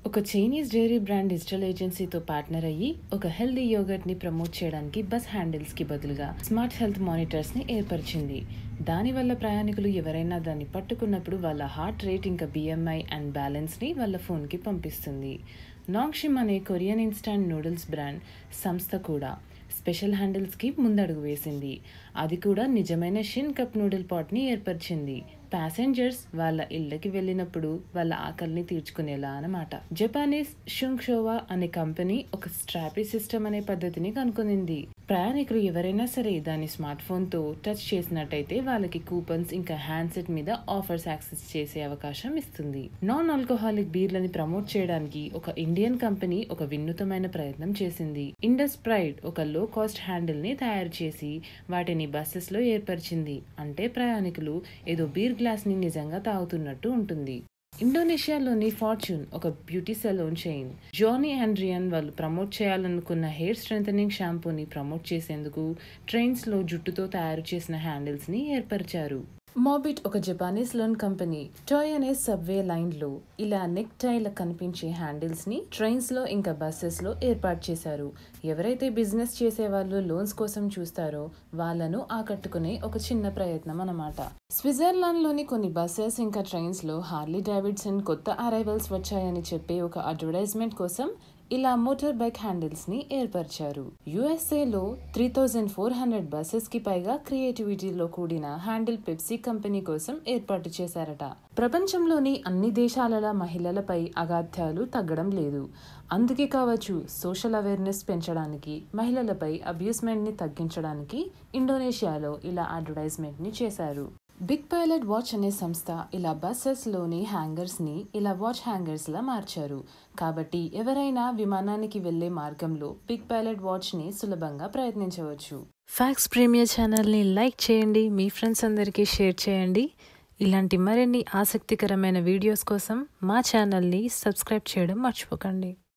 ఒక Chinese dairy brand digital ఏజెన్సీతో partner అయ్యి ఒక హెల్దీ యోగర్ట్ ని ప్రమోట్ చేయడానికి బస్ హ్యాండిల్స్ కి బదులుగా స్మార్ట్ హెల్త్ మానిటర్స్ ని ఏర్పరిచింది దానివల్ల ప్రయాణికులు ఎవరైనా దాన్ని పట్టుకున్నప్పుడు వాళ్ళ హార్ట్ రేట్ ఇంకా బిఎంఐ అండ్ బ్యాలెన్స్ ని వాళ్ళ ఫోన్ కి పంపిస్తుంది నాంగ్షిమ్ అనే కొరియన్ ఇన్స్టాంట్ నూడిల్స్ బ్రాండ్ సంస్థ కూడా స్పెషల్ హ్యాండిల్స్కి ముందడుగు వేసింది అది కూడా నిజమైన షిన్ కప్ నూడిల్ పాట్ని ఏర్పరిచింది ప్యాసింజర్స్ వాళ్ళ ఇళ్ళకి వెళ్ళినప్పుడు వాళ్ళ ఆకలిని తీర్చుకునేలా అన్నమాట జపానీస్ షుంగ్ షోవా అనే కంపెనీ ఒక స్ట్రాపీ సిస్టమ్ అనే పద్ధతిని కనుగొనింది ప్రయాణికులు ఎవరైనా సరే దాని స్మార్ట్ ఫోన్తో టచ్ చేసినట్టయితే వాళ్ళకి కూపన్స్ ఇంకా హ్యాండ్సెట్ మీద ఆఫర్స్ యాక్సెస్ చేసే అవకాశం ఇస్తుంది నాన్ ఆల్కహాలిక్ బీర్లని ప్రమోట్ చేయడానికి ఒక ఇండియన్ కంపెనీ ఒక వినూతమైన ప్రయత్నం చేసింది ఇండస్ ప్రైడ్ ఒక లో కాస్ట్ హ్యాండిల్ ని తయారు చేసి వాటిని బస్సెస్ లో ఏర్పరిచింది అంటే ప్రయాణికులు ఏదో బీర్ గ్లాస్ ని నిజంగా తాగుతున్నట్టు ఉంటుంది ఇండోనేషియాలోని ఫార్చ్యూన్ ఒక beauty salon chain Johnny Andrean వాళ్ళు ప్రమోట్ చేయాలనుకున్న హెయిర్ స్ట్రెంథనింగ్ షాంపూని ప్రమోట్ చేసేందుకు ట్రైన్స్ లో జుట్టుతో తయారు చేసిన హ్యాండిల్స్ ని ఏర్పరిచారు మోబిట్ ఒక జపానీస్ లోన్ కంపెనీ టాయ్ అనే సబ్వే లైన్ లో ఇలా నెక్ టైల కనిపించే హ్యాండిల్స్ ని ట్రైన్స్ లో ఇంకా బస్సెస్ లో ఏర్పాటు చేశారు ఎవరైతే బిజినెస్ చేసే వాళ్ళు లోన్స్ కోసం చూస్తారో వాళ్ళను ఆకట్టుకునే ఒక చిన్న ప్రయత్నం అన్నమాట స్విట్జర్లాండ్ లోని కొన్ని బస్సెస్ ఇంకా ట్రైన్స్ లో హార్లీ డేవిడ్సన్ కొత్త అరైవల్స్ వచ్చాయని చెప్పే ఒక అడ్వర్టైజ్మెంట్ కోసం ఇలా మోటార్ బైక్ హ్యాండిల్స్ ని ఏర్పరిచారు యుఎస్ఏలో three thousand four hundred buses కి పైగా క్రియేటివిటీలో కూడిన హ్యాండిల్ పెప్సీ కంపెనీ కోసం ఏర్పాటు చేశారట ప్రపంచంలోని అన్ని దేశాల మహిళలపై అగాధ్యాలు తగ్గడం లేదు అందుకే కావచ్చు సోషల్ అవేర్నెస్ పెంచడానికి మహిళలపై అబ్యూస్మెంట్ ని తగ్గించడానికి ఇండోనేషియాలో ఇలా అడ్వర్టైజ్మెంట్ ని చేశారు బిగ్ పైలట్ వాచ్ అనే సంస్థ ఇలా బస్సెస్లోని హ్యాంగర్స్ని ఇలా వాచ్ హ్యాంగర్స్లా మార్చారు కాబట్టి ఎవరైనా విమానానికి వెళ్లే మార్గంలో బిగ్ పైలట్ వాచ్ని సులభంగా ప్రయత్నించవచ్చు ఫ్యాక్స్ ప్రీమియర్ ఛానల్ని లైక్ చేయండి మీ ఫ్రెండ్స్ అందరికీ షేర్ చేయండి ఇలాంటి మరిన్ని ఆసక్తికరమైన వీడియోస్ కోసం మా ఛానల్ని సబ్స్క్రైబ్ చేయడం మర్చిపోకండి